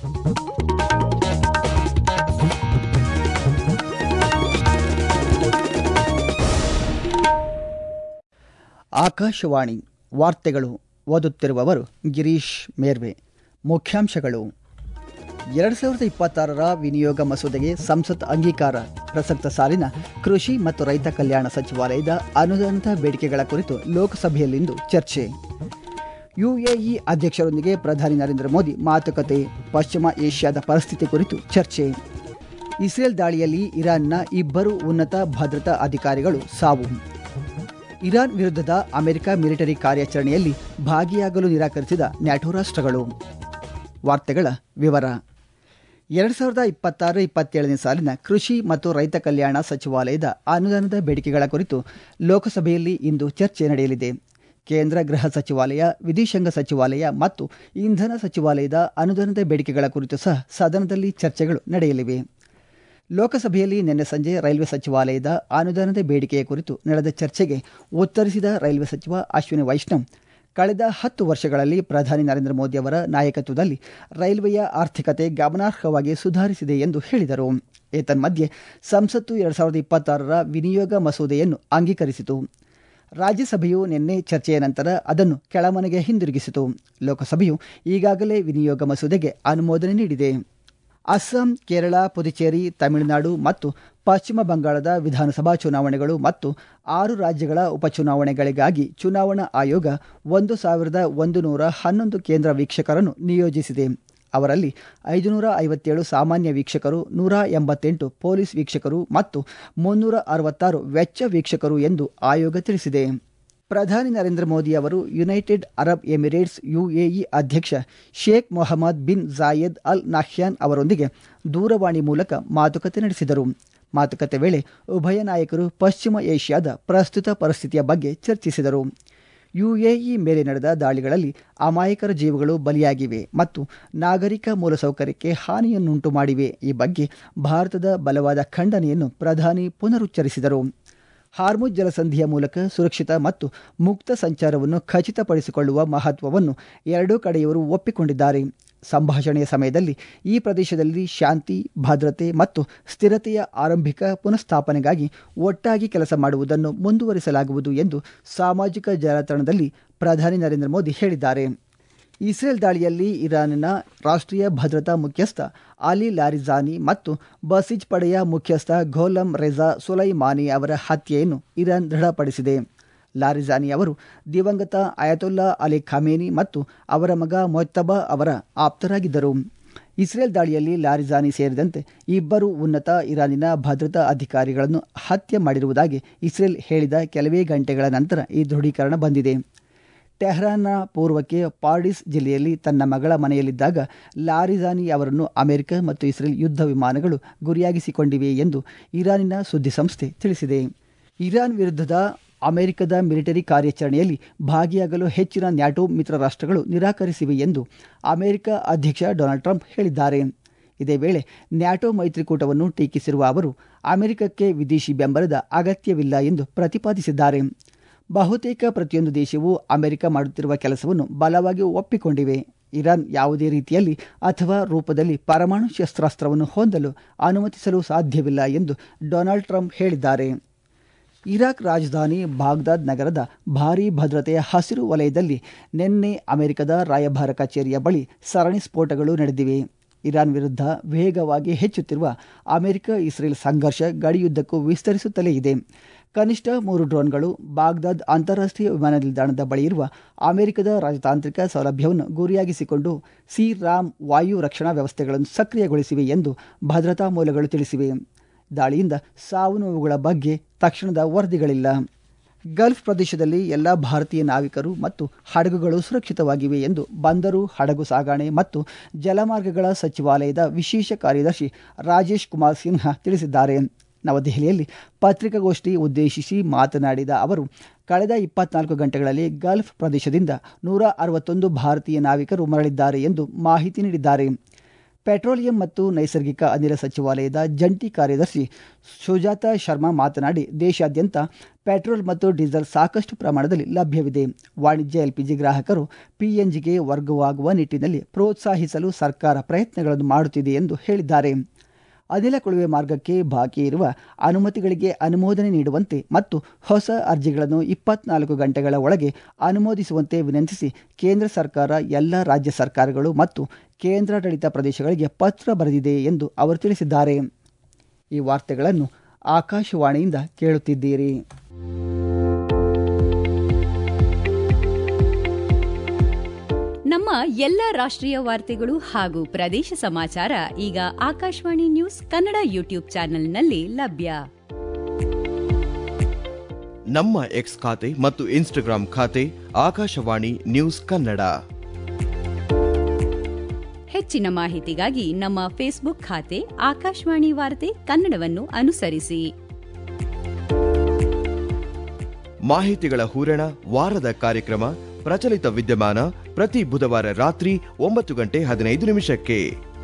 ಆಕಾಶವಾಣಿ ವಾರ್ತೆಗಳು ಓದುತ್ತಿರುವವರು ಗಿರೀಶ್ ಮೇರ್ವೆ ಮುಖ್ಯಾಂಶಗಳು ಎರಡು ಸಾವಿರದ ಇಪ್ಪತ್ತಾರರ ವಿನಿಯೋಗ ಮಸೂದೆಗೆ ಸಂಸತ್ ಅಂಗೀಕಾರ ಪ್ರಸಕ್ತ ಸಾಲಿನ ಕೃಷಿ ಮತ್ತು ರೈತ ಕಲ್ಯಾಣ ಸಚಿವಾಲಯದ ಅನುದಾನಿತ ಬೇಡಿಕೆಗಳ ಕುರಿತು ಲೋಕಸಭೆಯಲ್ಲಿಂದು ಚರ್ಚೆ ಯುಎಇ ಅಧ್ಯಕ್ಷರೊಂದಿಗೆ ಪ್ರಧಾನಿ ನರೇಂದ್ರ ಮೋದಿ ಮಾತುಕತೆ ಪಶ್ಚಿಮ ಏಷ್ಯಾದ ಪರಿಸ್ಥಿತಿ ಕುರಿತು ಚರ್ಚೆ ಇಸ್ರೇಲ್ ದಾಳಿಯಲ್ಲಿ ಇರಾನ್ನ ಇಬ್ಬರು ಉನ್ನತ ಭದ್ರತಾ ಅಧಿಕಾರಿಗಳು ಸಾವು ಇರಾನ್ ವಿರುದ್ಧದ ಅಮೆರಿಕ ಮಿಲಿಟರಿ ಕಾರ್ಯಾಚರಣೆಯಲ್ಲಿ ಭಾಗಿಯಾಗಲು ನಿರಾಕರಿಸಿದ ನ್ಯಾಟೋ ರಾಷ್ಟ್ರಗಳು ವಾರ್ತೆಗಳ ವಿವರ ಎರಡು ಸಾವಿರದ ಇಪ್ಪತ್ತಾರು ಇಪ್ಪತ್ತೇಳನೇ ಸಾಲಿನ ಕೃಷಿ ಮತ್ತು ರೈತ ಕಲ್ಯಾಣ ಸಚಿವಾಲಯದ ಅನುದಾನದ ಬೇಡಿಕೆಗಳ ಕುರಿತು ಲೋಕಸಭೆಯಲ್ಲಿ ಇಂದು ಚರ್ಚೆ ನಡೆಯಲಿದೆ ಕೇಂದ್ರ ಗೃಹ ಸಚಿವಾಲಯ ವಿದೇಶಾಂಗ ಸಚಿವಾಲಯ ಮತ್ತು ಇಂಧನ ಸಚಿವಾಲಯದ ಅನುದಾನದ ಬೇಡಿಕೆಗಳ ಕುರಿತು ಸಹ ಸದನದಲ್ಲಿ ಚರ್ಚೆಗಳು ನಡೆಯಲಿವೆ ಲೋಕಸಭೆಯಲ್ಲಿ ನಿನ್ನೆ ಸಂಜೆ ರೈಲ್ವೆ ಸಚಿವಾಲಯದ ಅನುದಾನದ ಬೇಡಿಕೆಯ ಕುರಿತು ನಡೆದ ಚರ್ಚೆಗೆ ಉತ್ತರಿಸಿದ ರೈಲ್ವೆ ಸಚಿವ ಅಶ್ವಿನಿ ವೈಷ್ಣವ್ ಕಳೆದ ಹತ್ತು ವರ್ಷಗಳಲ್ಲಿ ಪ್ರಧಾನಿ ನರೇಂದ್ರ ಮೋದಿ ಅವರ ನಾಯಕತ್ವದಲ್ಲಿ ರೈಲ್ವೆಯ ಆರ್ಥಿಕತೆ ಗಮನಾರ್ಹವಾಗಿ ಸುಧಾರಿಸಿದೆ ಎಂದು ಹೇಳಿದರು ಏತನ್ಮಧ್ಯೆ ಸಂಸತ್ತು ಎರಡು ಸಾವಿರದ ಇಪ್ಪತ್ತಾರರ ವಿನಿಯೋಗ ಮಸೂದೆಯನ್ನು ಅಂಗೀಕರಿಸಿತು ರಾಜ್ಯಸಭೆಯು ನಿನ್ನೆ ಚರ್ಚೆಯ ನಂತರ ಅದನ್ನು ಕೆಳಮನೆಗೆ ಹಿಂದಿರುಗಿಸಿತು ಲೋಕಸಭೆಯು ಈಗಾಗಲೇ ವಿನಿಯೋಗ ಮಸೂದೆಗೆ ಅನುಮೋದನೆ ನೀಡಿದೆ ಅಸ್ಸಾಂ ಕೇರಳ ಪುದುಚೇರಿ ತಮಿಳುನಾಡು ಮತ್ತು ಪಶ್ಚಿಮ ಬಂಗಾಳದ ವಿಧಾನಸಭಾ ಚುನಾವಣೆಗಳು ಮತ್ತು ಆರು ರಾಜ್ಯಗಳ ಉಪಚುನಾವಣೆಗಳಿಗಾಗಿ ಚುನಾವಣಾ ಆಯೋಗ ಒಂದು ಸಾವಿರದ ಒಂದು ನೂರ ಹನ್ನೊಂದು ಕೇಂದ್ರ ವೀಕ್ಷಕರನ್ನು ನಿಯೋಜಿಸಿದೆ ಅವರಲ್ಲಿ ಐದುನೂರ ಐವತ್ತೇಳು ಸಾಮಾನ್ಯ ವೀಕ್ಷಕರು ನೂರ ಎಂಬತ್ತೆಂಟು ಪೊಲೀಸ್ ವೀಕ್ಷಕರು ಮತ್ತು ಮುನ್ನೂರ ಅರವತ್ತಾರು ವೆಚ್ಚ ವೀಕ್ಷಕರು ಎಂದು ಆಯೋಗ ತಿಳಿಸಿದೆ ಪ್ರಧಾನಿ ನರೇಂದ್ರ ಮೋದಿ ಅವರು ಯುನೈಟೆಡ್ ಅರಬ್ ಎಮಿರೇಟ್ಸ್ ಯುಎಇ ಅಧ್ಯಕ್ಷ Sheikh Mohammed bin Zayed Al Nahyan ಅವರೊಂದಿಗೆ ದೂರವಾಣಿ ಮೂಲಕ ಮಾತುಕತೆ ನಡೆಸಿದರು ಮಾತುಕತೆ ವೇಳೆ ಉಭಯ ನಾಯಕರು ಪಶ್ಚಿಮ ಏಷ್ಯಾದ ಪ್ರಸ್ತುತ ಪರಿಸ್ಥಿತಿಯ ಬಗ್ಗೆ ಚರ್ಚಿಸಿದರು ಯುಎಇ ಮೇಲೆ ನಡೆದ ದಾಳಿಗಳಲ್ಲಿ ಅಮಾಯಕರ ಜೀವಗಳು ಬಲಿಯಾಗಿವೆ ಮತ್ತು ನಾಗರಿಕ ಮೂಲಸೌಕರ್ಯಕ್ಕೆ ಹಾನಿಯನ್ನುಂಟು ಮಾಡಿವೆ ಈ ಬಗ್ಗೆ ಭಾರತದ ಬಲವಾದ ಖಂಡನೆಯನ್ನು ಪ್ರಧಾನಿ ಪುನರುಚ್ಚರಿಸಿದರು ಹಾರ್ಮುಜ್ ಜಲಸಂಧಿಯ ಮೂಲಕ ಸುರಕ್ಷಿತ ಮತ್ತು ಮುಕ್ತ ಸಂಚಾರವನ್ನು ಖಚಿತಪಡಿಸಿಕೊಳ್ಳುವ ಮಹತ್ವವನ್ನು ಎರಡೂ ಕಡೆಯವರು ಒಪ್ಪಿಕೊಂಡಿದ್ದಾರೆ ಸಂಭಾಷಣೆಯ ಸಮಯದಲ್ಲಿ ಈ ಪ್ರದೇಶದಲ್ಲಿ ಶಾಂತಿ ಭದ್ರತೆ ಮತ್ತು ಸ್ಥಿರತೆಯ ಆರಂಭಿಕ ಪುನಃಸ್ಥಾಪನೆಗಾಗಿ ಒಟ್ಟಾಗಿ ಕೆಲಸ ಮಾಡುವುದನ್ನು ಮುಂದುವರಿಸಲಾಗುವುದು ಎಂದು ಸಾಮಾಜಿಕ ಜಾಲತಾಣದಲ್ಲಿ ಪ್ರಧಾನಿ ನರೇಂದ್ರ ಮೋದಿ ಹೇಳಿದ್ದಾರೆ ಇಸ್ರೇಲ್ ದಾಳಿಯಲ್ಲಿ ಇರಾನ್ನ ರಾಷ್ಟ್ರೀಯ ಭದ್ರತಾ ಮುಖ್ಯಸ್ಥ ಅಲಿ ಲಾರಿಜಾನಿ ಮತ್ತು ಬಸಿಜ್ ಪಡೆಯ ಮುಖ್ಯಸ್ಥ ಘೋಲಂ ರೆಜಾ ಸುಲೈಮಾನಿ ಅವರ ಹತ್ಯೆಯನ್ನು ಇರಾನ್ ದೃಢಪಡಿಸಿದೆ ಲಾರಿಜಾನಿ ಅವರು ದಿವಂಗತ ಅಯತುಲ್ಲಾ ಅಲಿ ಖಮೇನಿ ಮತ್ತು ಅವರ ಮಗ ಮೊಯ್ತಬಾ ಅವರ ಆಪ್ತರಾಗಿದ್ದರು ಇಸ್ರೇಲ್ ದಾಳಿಯಲ್ಲಿ ಲಾರಿಜಾನಿ ಸೇರಿದಂತೆ ಇಬ್ಬರು ಉನ್ನತ ಇರಾನಿನ ಭದ್ರತಾ ಅಧಿಕಾರಿಗಳನ್ನು ಹತ್ಯೆ ಮಾಡಿರುವುದಾಗಿ ಇಸ್ರೇಲ್ ಹೇಳಿದ ಕೆಲವೇ ಗಂಟೆಗಳ ನಂತರ ಈ ದೃಢೀಕರಣ ಬಂದಿದೆ ಟೆಹ್ರಾನ್ನ ಪೂರ್ವಕ್ಕೆ ಪಾರ್ಡಿಸ್ ಜಿಲ್ಲೆಯಲ್ಲಿ ತನ್ನ ಮಗಳ ಮನೆಯಲ್ಲಿದ್ದಾಗ ಲಾರಿಜಾನಿ ಅವರನ್ನು ಅಮೆರಿಕ ಮತ್ತು ಇಸ್ರೇಲ್ ಯುದ್ಧ ವಿಮಾನಗಳು ಗುರಿಯಾಗಿಸಿಕೊಂಡಿವೆ ಎಂದು ಇರಾನಿನ ಸುದ್ದಿಸಂಸ್ಥೆ ತಿಳಿಸಿದೆ ಇರಾನ್ ವಿರುದ್ಧದ ಅಮೆರಿಕದ ಮಿಲಿಟರಿ ಕಾರ್ಯಾಚರಣೆಯಲ್ಲಿ ಭಾಗಿಯಾಗಲು ಹೆಚ್ಚಿನ ನ್ಯಾಟೋ ಮಿತ್ರ ರಾಷ್ಟ್ರಗಳು ನಿರಾಕರಿಸಿವೆ ಎಂದು ಅಮೆರಿಕ ಅಧ್ಯಕ್ಷ ಡೊನಾಲ್ಡ್ ಟ್ರಂಪ್ ಹೇಳಿದ್ದಾರೆ ಇದೇ ವೇಳೆ ನ್ಯಾಟೋ ಮೈತ್ರಿಕೂಟವನ್ನು ಟೀಕಿಸಿರುವ ಅವರು ಅಮೆರಿಕಕ್ಕೆ ವಿದೇಶಿ ಬೆಂಬಲದ ಅಗತ್ಯವಿಲ್ಲ ಎಂದು ಪ್ರತಿಪಾದಿಸಿದ್ದಾರೆ ಬಹುತೇಕ ಪ್ರತಿಯೊಂದು ದೇಶವೂ ಅಮೆರಿಕ ಮಾಡುತ್ತಿರುವ ಕೆಲಸವನ್ನು ಬಲವಾಗಿ ಒಪ್ಪಿಕೊಂಡಿವೆ ಇರಾನ್ ಯಾವುದೇ ರೀತಿಯಲ್ಲಿ ಅಥವಾ ರೂಪದಲ್ಲಿ ಪರಮಾಣು ಶಸ್ತ್ರಾಸ್ತ್ರವನ್ನು ಹೊಂದಲು ಅನುಮತಿಸಲು ಸಾಧ್ಯವಿಲ್ಲ ಎಂದು ಡೊನಾಲ್ಡ್ ಟ್ರಂಪ್ ಹೇಳಿದ್ದಾರೆ ಇರಾಕ್ ರಾಜಧಾನಿ ಬಾಗ್ದಾದ್ ನಗರದ ಭಾರೀ ಭದ್ರತೆಯ ಹಸಿರು ವಲಯದಲ್ಲಿ ನಿನ್ನೆ ಅಮೆರಿಕದ ರಾಯಭಾರ ಕಚೇರಿಯ ಬಳಿ ಸರಣಿ ಸ್ಫೋಟಗಳು ನಡೆದಿವೆ ಇರಾನ್ ವಿರುದ್ಧ ವೇಗವಾಗಿ ಹೆಚ್ಚುತ್ತಿರುವ ಅಮೆರಿಕ ಇಸ್ರೇಲ್ ಸಂಘರ್ಷ ಗಡಿಯುದ್ದಕ್ಕೂ ವಿಸ್ತರಿಸುತ್ತಲೇ ಇದೆ ಕನಿಷ್ಠ ಮೂರು ಡ್ರೋನ್ಗಳು ಬಾಗ್ದಾದ್ ಅಂತಾರಾಷ್ಟ್ರೀಯ ವಿಮಾನ ನಿಲ್ದಾಣದ ಬಳಿ ಇರುವ ಅಮೆರಿಕದ ರಾಜತಾಂತ್ರಿಕ ಸೌಲಭ್ಯವನ್ನು ಗುರಿಯಾಗಿಸಿಕೊಂಡು ಸಿ ರಾಮ್ ವಾಯು ರಕ್ಷಣಾ ವ್ಯವಸ್ಥೆಗಳನ್ನು ಸಕ್ರಿಯಗೊಳಿಸಿವೆ ಎಂದು ಭದ್ರತಾ ಮೂಲಗಳು ತಿಳಿಸಿವೆ ದಾಳಿಯಿಂದ ಸಾವು ನೋವುಗಳ ಬಗ್ಗೆ ತಕ್ಷಣದ ವರದಿಗಳಿಲ್ಲ ಗಲ್ಫ್ ಪ್ರದೇಶದಲ್ಲಿ ಎಲ್ಲ ಭಾರತೀಯ ನಾವಿಕರು ಮತ್ತು ಹಡಗುಗಳು ಸುರಕ್ಷಿತವಾಗಿವೆ ಎಂದು ಬಂದರು ಹಡಗು ಸಾಗಣೆ ಮತ್ತು ಜಲಮಾರ್ಗಗಳ ಸಚಿವಾಲಯದ ವಿಶೇಷ ಕಾರ್ಯದರ್ಶಿ ರಾಜೇಶ್ ಕುಮಾರ್ ಸಿನ್ಹಾ ತಿಳಿಸಿದ್ದಾರೆ ನವದೆಹಲಿಯಲ್ಲಿ ಪತ್ರಿಕಾಗೋಷ್ಠಿ ಉದ್ದೇಶಿಸಿ ಮಾತನಾಡಿದ ಅವರು ಕಳೆದ ಇಪ್ಪತ್ನಾಲ್ಕು ಗಂಟೆಗಳಲ್ಲಿ ಗಲ್ಫ್ ಪ್ರದೇಶದಿಂದ ನೂರ ಅರವತ್ತೊಂದು ಭಾರತೀಯ ನಾವಿಕರು ಮರಳಿದ್ದಾರೆ ಎಂದು ಮಾಹಿತಿ ನೀಡಿದ್ದಾರೆ ಪೆಟ್ರೋಲಿಯಂ ಮತ್ತು ನೈಸರ್ಗಿಕ ಅನಿಲ ಸಚಿವಾಲಯದ ಜಂಟಿ ಕಾರ್ಯದರ್ಶಿ ಸುಜಾತ ಶರ್ಮಾ ಮಾತನಾಡಿ ದೇಶಾದ್ಯಂತ ಪೆಟ್ರೋಲ್ ಮತ್ತು ಡೀಸೆಲ್ ಸಾಕಷ್ಟು ಪ್ರಮಾಣದಲ್ಲಿ ಲಭ್ಯವಿದೆ ವಾಣಿಜ್ಯ ಎಲ್ಪಿಜಿ ಗ್ರಾಹಕರು ಪಿಎನ್ಜಿಗೆ ವರ್ಗವಾಗುವ ನಿಟ್ಟಿನಲ್ಲಿ ಪ್ರೋತ್ಸಾಹಿಸಲು ಸರ್ಕಾರ ಪ್ರಯತ್ನಗಳನ್ನು ಮಾಡುತ್ತಿದೆ ಎಂದು ಹೇಳಿದ್ದಾರೆ ಅನಿಲ ಕೊಳುವೆ ಮಾರ್ಗಕ್ಕೆ ಬಾಕಿ ಇರುವ ಅನುಮತಿಗಳಿಗೆ ಅನುಮೋದನೆ ನೀಡುವಂತೆ ಮತ್ತು ಹೊಸ ಅರ್ಜಿಗಳನ್ನು ಇಪ್ಪತ್ನಾಲ್ಕು ಗಂಟೆಗಳ ಒಳಗೆ ಅನುಮೋದಿಸುವಂತೆ ವಿನಂತಿಸಿ ಕೇಂದ್ರ ಸರ್ಕಾರ ಎಲ್ಲ ರಾಜ್ಯ ಸರ್ಕಾರಗಳು ಮತ್ತು ಕೇಂದ್ರಾಡಳಿತ ಪ್ರದೇಶಗಳಿಗೆ ಪತ್ರ ಬರೆದಿದೆ ಎಂದು ಅವರು ತಿಳಿಸಿದ್ದಾರೆ ಈ ವಾರ್ತೆಗಳನ್ನು ಆಕಾಶವಾಣಿಯಿಂದ ಕೇಳುತ್ತಿದ್ದೀರಿ ನಮ್ಮ ಎಲ್ಲ ರಾಷ್ಟ್ರೀಯ ವಾರ್ತೆಗಳು ಹಾಗೂ ಪ್ರದೇಶ ಸಮಾಚಾರ ಈಗ ಆಕಾಶವಾಣಿ ನ್ಯೂಸ್ ಕನ್ನಡ ಯೂಟ್ಯೂಬ್ ಚಾನೆಲ್ನಲ್ಲಿ ಲಭ್ಯ ನಮ್ಮ ಎಕ್ಸ್ ಖಾತೆ ಮತ್ತು ಇನ್ಸ್ಟಾಗ್ರಾಂ ಖಾತೆ ಆಕಾಶವಾಣಿ ನ್ಯೂಸ್ ಕನ್ನಡ ಹೆಚ್ಚಿನ ಮಾಹಿತಿಗಾಗಿ ನಮ್ಮ ಫೇಸ್ಬುಕ್ ಖಾತೆ ಆಕಾಶವಾಣಿ ವಾರ್ತೆ ಕನ್ನಡವನ್ನು ಅನುಸರಿಸಿ ಮಾಹಿತಿಗಳ ಹೂರಣ ವಾರದ ಕಾರ್ಯಕ್ರಮ ಪ್ರಚಲಿತ ವಿದ್ಯಮಾನ ಪ್ರತಿ ಬುಧವಾರ ರಾತ್ರಿ ಒಂಬತ್ತು ಗಂಟೆ ಹದಿನೈದು ನಿಮಿಷಕ್ಕೆ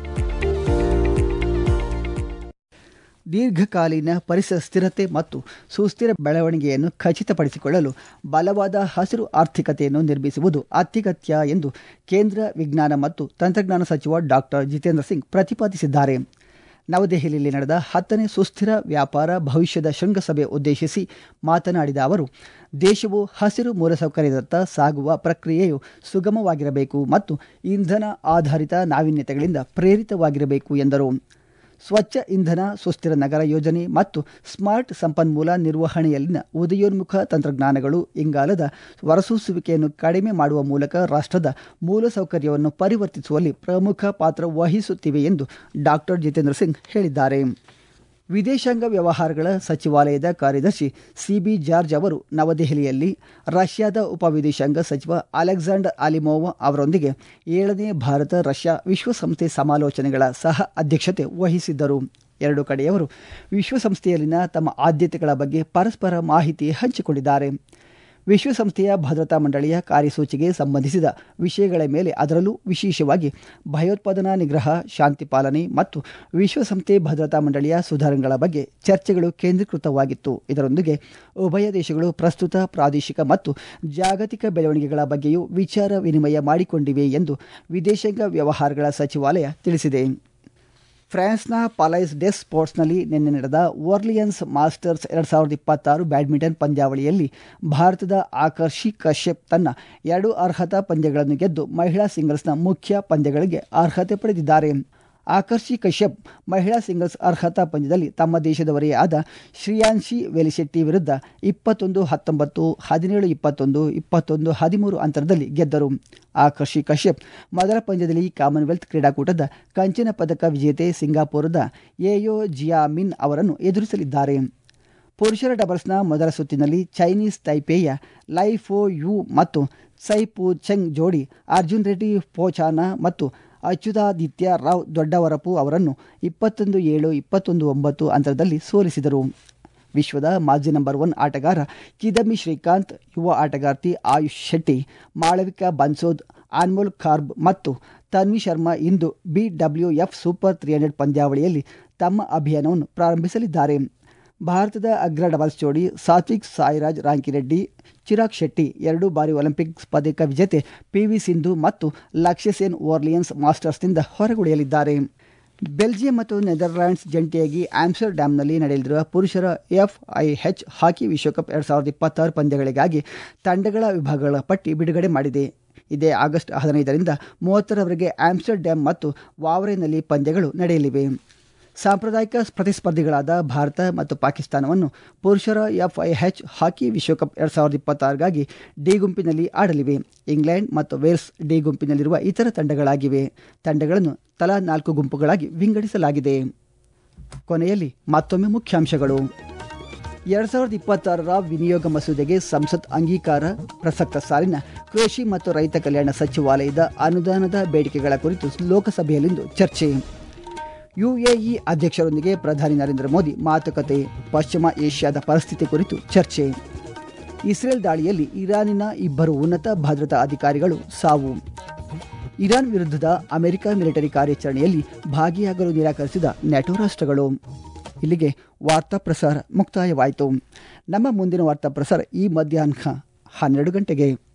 ದೀರ್ಘಕಾಲೀನ ಪರಿಸರ ಸ್ಥಿರತೆ ಮತ್ತು ಸುಸ್ಥಿರ ಬೆಳವಣಿಗೆಯನ್ನು ಖಚಿತಪಡಿಸಿಕೊಳ್ಳಲು ಬಲವಾದ ಹಸಿರು ಆರ್ಥಿಕತೆಯನ್ನು ನಿರ್ಮಿಸುವುದು ಅತ್ಯಗತ್ಯ ಎಂದು ಕೇಂದ್ರ ವಿಜ್ಞಾನ ಮತ್ತು ತಂತ್ರಜ್ಞಾನ ಸಚಿವ ಡಾಕ್ಟರ್ ಜಿತೇಂದ್ರ ಸಿಂಗ್ ಪ್ರತಿಪಾದಿಸಿದ್ದಾರೆ ನವದೆಹಲಿಯಲ್ಲಿ ನಡೆದ ಹತ್ತನೇ ಸುಸ್ಥಿರ ವ್ಯಾಪಾರ ಭವಿಷ್ಯದ ಶೃಂಗಸಭೆ ಉದ್ದೇಶಿಸಿ ಮಾತನಾಡಿದ ಅವರು ದೇಶವು ಹಸಿರು ಮೂಲಸೌಕರ್ಯದತ್ತ ಸಾಗುವ ಪ್ರಕ್ರಿಯೆಯು ಸುಗಮವಾಗಿರಬೇಕು ಮತ್ತು ಇಂಧನ ಆಧಾರಿತ ನಾವೀನ್ಯತೆಗಳಿಂದ ಪ್ರೇರಿತವಾಗಿರಬೇಕು ಎಂದರು ಸ್ವಚ್ಛ ಇಂಧನ ಸುಸ್ಥಿರ ನಗರ ಯೋಜನೆ ಮತ್ತು ಸ್ಮಾರ್ಟ್ ಸಂಪನ್ಮೂಲ ನಿರ್ವಹಣೆಯಲ್ಲಿನ ಉದಯೋನ್ಮುಖ ತಂತ್ರಜ್ಞಾನಗಳು ಇಂಗಾಲದ ಹೊರಸೂಸುವಿಕೆಯನ್ನು ಕಡಿಮೆ ಮಾಡುವ ಮೂಲಕ ರಾಷ್ಟ್ರದ ಮೂಲಸೌಕರ್ಯವನ್ನು ಪರಿವರ್ತಿಸುವಲ್ಲಿ ಪ್ರಮುಖ ಪಾತ್ರ ವಹಿಸುತ್ತಿವೆ ಎಂದು ಡಾಕ್ಟರ್ ಜಿತೇಂದ್ರ ಸಿಂಗ್ ಹೇಳಿದ್ದಾರೆ ವಿದೇಶಾಂಗ ವ್ಯವಹಾರಗಳ ಸಚಿವಾಲಯದ ಕಾರ್ಯದರ್ಶಿ ಸಿಬಿ ಜಾರ್ಜ್ ಅವರು ನವದೆಹಲಿಯಲ್ಲಿ ರಷ್ಯಾದ ಉಪವಿದೇಶಾಂಗ ಸಚಿವ ಅಲೆಕ್ಸಾಂಡರ್ ಅಲಿಮೋವ್ ಅವರೊಂದಿಗೆ ಏಳನೇ ಭಾರತ ರಷ್ಯಾ ವಿಶ್ವಸಂಸ್ಥೆ ಸಮಾಲೋಚನೆಗಳ ಸಹ ಅಧ್ಯಕ್ಷತೆ ವಹಿಸಿದ್ದರು ಎರಡು ಕಡೆಯವರು ವಿಶ್ವಸಂಸ್ಥೆಯಲ್ಲಿನ ತಮ್ಮ ಆದ್ಯತೆಗಳ ಬಗ್ಗೆ ಪರಸ್ಪರ ಮಾಹಿತಿ ಹಂಚಿಕೊಂಡಿದ್ದಾರೆ ವಿಶ್ವಸಂಸ್ಥೆಯ ಭದ್ರತಾ ಮಂಡಳಿಯ ಕಾರ್ಯಸೂಚಿಗೆ ಸಂಬಂಧಿಸಿದ ವಿಷಯಗಳ ಮೇಲೆ ಅದರಲ್ಲೂ ವಿಶೇಷವಾಗಿ ಭಯೋತ್ಪಾದನಾ ನಿಗ್ರಹ ಶಾಂತಿ ಪಾಲನೆ ಮತ್ತು ವಿಶ್ವಸಂಸ್ಥೆ ಭದ್ರತಾ ಮಂಡಳಿಯ ಸುಧಾರಣೆಗಳ ಬಗ್ಗೆ ಚರ್ಚೆಗಳು ಕೇಂದ್ರೀಕೃತವಾಗಿತ್ತು ಇದರೊಂದಿಗೆ ಉಭಯ ದೇಶಗಳು ಪ್ರಸ್ತುತ ಪ್ರಾದೇಶಿಕ ಮತ್ತು ಜಾಗತಿಕ ಬೆಳವಣಿಗೆಗಳ ಬಗ್ಗೆಯೂ ವಿಚಾರ ವಿನಿಮಯ ಮಾಡಿಕೊಂಡಿವೆ ಎಂದು ವಿದೇಶಾಂಗ ವ್ಯವಹಾರಗಳ ಸಚಿವಾಲಯ ತಿಳಿಸಿದೆ ಫ್ರಾನ್ಸ್ನ ಪಾಲೈಸ್ ಡೆಸ್ ಸ್ಪೋರ್ಟ್ಸ್ನಲ್ಲಿ ನಿನ್ನೆ ನಡೆದ ಓರ್ಲಿಯನ್ಸ್ ಮಾಸ್ಟರ್ಸ್ ಎರಡು ಸಾವಿರದ ಇಪ್ಪತ್ತಾರು ಬ್ಯಾಡ್ಮಿಂಟನ್ ಪಂದ್ಯಾವಳಿಯಲ್ಲಿ ಭಾರತದ ಆಕರ್ಷಿ ಕಶ್ಯಪ್ ತನ್ನ ಎರಡು ಅರ್ಹತಾ ಪಂದ್ಯಗಳನ್ನು ಗೆದ್ದು ಮಹಿಳಾ ಸಿಂಗಲ್ಸ್ನ ಮುಖ್ಯ ಪಂದ್ಯಗಳಿಗೆ ಅರ್ಹತೆ ಪಡೆದಿದ್ದಾರೆ ಆಕರ್ಷಿ ಕಶ್ಯಪ್ ಮಹಿಳಾ ಸಿಂಗಲ್ಸ್ ಅರ್ಹತಾ ಪಂದ್ಯದಲ್ಲಿ ತಮ್ಮ ದೇಶದವರೇ ಆದ ಶ್ರೇಯಾನ್ಶಿ ವೆಲಿಶೆಟ್ಟಿ ವಿರುದ್ಧ ಇಪ್ಪತ್ತೊಂದು ಹತ್ತೊಂಬತ್ತು ಹದಿನೇಳು ಇಪ್ಪತ್ತೊಂದು ಇಪ್ಪತ್ತೊಂದು ಹದಿಮೂರು ಅಂತರದಲ್ಲಿ ಗೆದ್ದರು ಆಕರ್ಷಿ ಕಶ್ಯಪ್ ಮೊದಲ ಪಂದ್ಯದಲ್ಲಿ ಕಾಮನ್ವೆಲ್ತ್ ಕ್ರೀಡಾಕೂಟದ ಕಂಚಿನ ಪದಕ ವಿಜೇತೆ ಸಿಂಗಾಪುರದ ಏಯೋ ಜಿಯಾಮಿನ್ ಅವರನ್ನು ಎದುರಿಸಲಿದ್ದಾರೆ ಪುರುಷರ ಡಬಲ್ಸ್ನ ಮೊದಲ ಸುತ್ತಿನಲ್ಲಿ ಚೈನೀಸ್ ತೈಪೇಯ ಲೈಫೋ ಯು ಮತ್ತು ಸೈಪು ಚೆಂಗ್ ಜೋಡಿ ಅರ್ಜುನ್ ರೆಡ್ಡಿ ಪೋಚಾನ ಮತ್ತು ಅಚ್ಯುತಾದಿತ್ಯ ರಾವ್ ದೊಡ್ಡವರಪು ಅವರನ್ನು ಇಪ್ಪತ್ತೊಂದು ಏಳು ಇಪ್ಪತ್ತೊಂದು ಒಂಬತ್ತು ಅಂತರದಲ್ಲಿ ಸೋಲಿಸಿದರು ವಿಶ್ವದ ಮಾಜಿ ನಂಬರ್ ಒನ್ ಆಟಗಾರ ಕಿದಮ್ಮಿ ಶ್ರೀಕಾಂತ್ ಯುವ ಆಟಗಾರ್ತಿ ಆಯುಷ್ ಶೆಟ್ಟಿ ಮಾಳವಿಕಾ ಬನ್ಸೋದ್ ಅನ್ಮೋಲ್ ಖಾರ್ಬ್ ಮತ್ತು ತನ್ವಿ ಶರ್ಮಾ ಇಂದು ಬಿಡಬ್ಲ್ಯೂಎಫ್ ಸೂಪರ್ ತ್ರೀ ಹಂಡ್ರೆಡ್ ಪಂದ್ಯಾವಳಿಯಲ್ಲಿ ತಮ್ಮ ಅಭಿಯಾನವನ್ನು ಪ್ರಾರಂಭಿಸಲಿದ್ದಾರೆ ಭಾರತದ ಅಗ್ರ ಡಬಲ್ಸ್ ಜೋಡಿ ಸಾತ್ವಿಕ್ ಸಾಯಿರಾಜ್ ರಾಂಕಿರೆಡ್ಡಿ ಚಿರಾಗ್ ಶೆಟ್ಟಿ ಎರಡು ಬಾರಿ ಒಲಿಂಪಿಕ್ಸ್ ಪದಕ ವಿಜೇತೆ ಪಿವಿ ಸಿಂಧು ಮತ್ತು ಲಕ್ಷ್ಯ ಸೇನ್ ಓರ್ಲಿಯನ್ಸ್ ಮಾಸ್ಟರ್ಸ್ನಿಂದ ಹೊರಗುಳಿಯಲಿದ್ದಾರೆ ಬೆಲ್ಜಿಯಂ ಮತ್ತು ನೆದರ್ಲ್ಯಾಂಡ್ಸ್ ಜಂಟಿಯಾಗಿ ಆಮ್ಸ್ಟರ್ಡ್ಯಾಮ್ನಲ್ಲಿ ನಡೆಯಲಿರುವ ಪುರುಷರ ಎಫ್ಐಎಚ್ ಹಾಕಿ ವಿಶ್ವಕಪ್ ಎರಡು ಸಾವಿರದ ಇಪ್ಪತ್ತಾರು ಪಂದ್ಯಗಳಿಗಾಗಿ ತಂಡಗಳ ವಿಭಾಗಗಳ ಪಟ್ಟಿ ಬಿಡುಗಡೆ ಮಾಡಿದೆ ಇದೇ ಆಗಸ್ಟ್ ಹದಿನೈದರಿಂದ ಮೂವತ್ತರವರೆಗೆ ಆಮ್ಸ್ಟರ್ಡ್ಯಾಮ್ ಮತ್ತು ವಾವ್ರೆನಲ್ಲಿ ಪಂದ್ಯಗಳು ನಡೆಯಲಿವೆ ಸಾಂಪ್ರದಾಯಿಕ ಪ್ರತಿಸ್ಪರ್ಧಿಗಳಾದ ಭಾರತ ಮತ್ತು ಪಾಕಿಸ್ತಾನವನ್ನು ಪುರುಷರ ಎಫ್ಐಎಚ್ ಹಾಕಿ ವಿಶ್ವಕಪ್ ಎರಡು ಸಾವಿರದ ಇಪ್ಪತ್ತಾರಗಾಗಿ ಡಿ ಗುಂಪಿನಲ್ಲಿ ಆಡಲಿವೆ ಇಂಗ್ಲೆಂಡ್ ಮತ್ತು ವೇಲ್ಸ್ ಡಿ ಗುಂಪಿನಲ್ಲಿರುವ ಇತರ ತಂಡಗಳಾಗಿವೆ ತಂಡಗಳನ್ನು ತಲಾ ನಾಲ್ಕು ಗುಂಪುಗಳಾಗಿ ವಿಂಗಡಿಸಲಾಗಿದೆ ಕೊನೆಯಲ್ಲಿ ಮತ್ತೊಮ್ಮೆ ಮುಖ್ಯಾಂಶಗಳು ಎರಡು ಸಾವಿರದ ಇಪ್ಪತ್ತಾರರ ವಿನಿಯೋಗ ಮಸೂದೆಗೆ ಸಂಸತ್ ಅಂಗೀಕಾರ ಪ್ರಸಕ್ತ ಸಾಲಿನ ಕೃಷಿ ಮತ್ತು ರೈತ ಕಲ್ಯಾಣ ಸಚಿವಾಲಯದ ಅನುದಾನದ ಬೇಡಿಕೆಗಳ ಕುರಿತು ಲೋಕಸಭೆಯಲ್ಲಿಂದು ಚರ್ಚೆ ಯುಎಇ ಅಧ್ಯಕ್ಷರೊಂದಿಗೆ ಪ್ರಧಾನಿ ನರೇಂದ್ರ ಮೋದಿ ಮಾತುಕತೆ ಪಶ್ಚಿಮ ಏಷ್ಯಾದ ಪರಿಸ್ಥಿತಿ ಕುರಿತು ಚರ್ಚೆ ಇಸ್ರೇಲ್ ದಾಳಿಯಲ್ಲಿ ಇರಾನಿನ ಇಬ್ಬರು ಉನ್ನತ ಭದ್ರತಾ ಅಧಿಕಾರಿಗಳು ಸಾವು ಇರಾನ್ ವಿರುದ್ಧದ ಅಮೆರಿಕ ಮಿಲಿಟರಿ ಕಾರ್ಯಾಚರಣೆಯಲ್ಲಿ ಭಾಗಿಯಾಗಲು ನಿರಾಕರಿಸಿದ ನೆಟೋ ರಾಷ್ಟ್ರಗಳು ಇಲ್ಲಿಗೆ ವಾರ್ತಾ ಪ್ರಸಾರ ಮುಕ್ತಾಯವಾಯಿತು ನಮ್ಮ ಮುಂದಿನ ವಾರ್ತಾ ಪ್ರಸಾರ ಈ ಮಧ್ಯಾಹ್ನ ಹನ್ನೆರಡು ಗಂಟೆಗೆ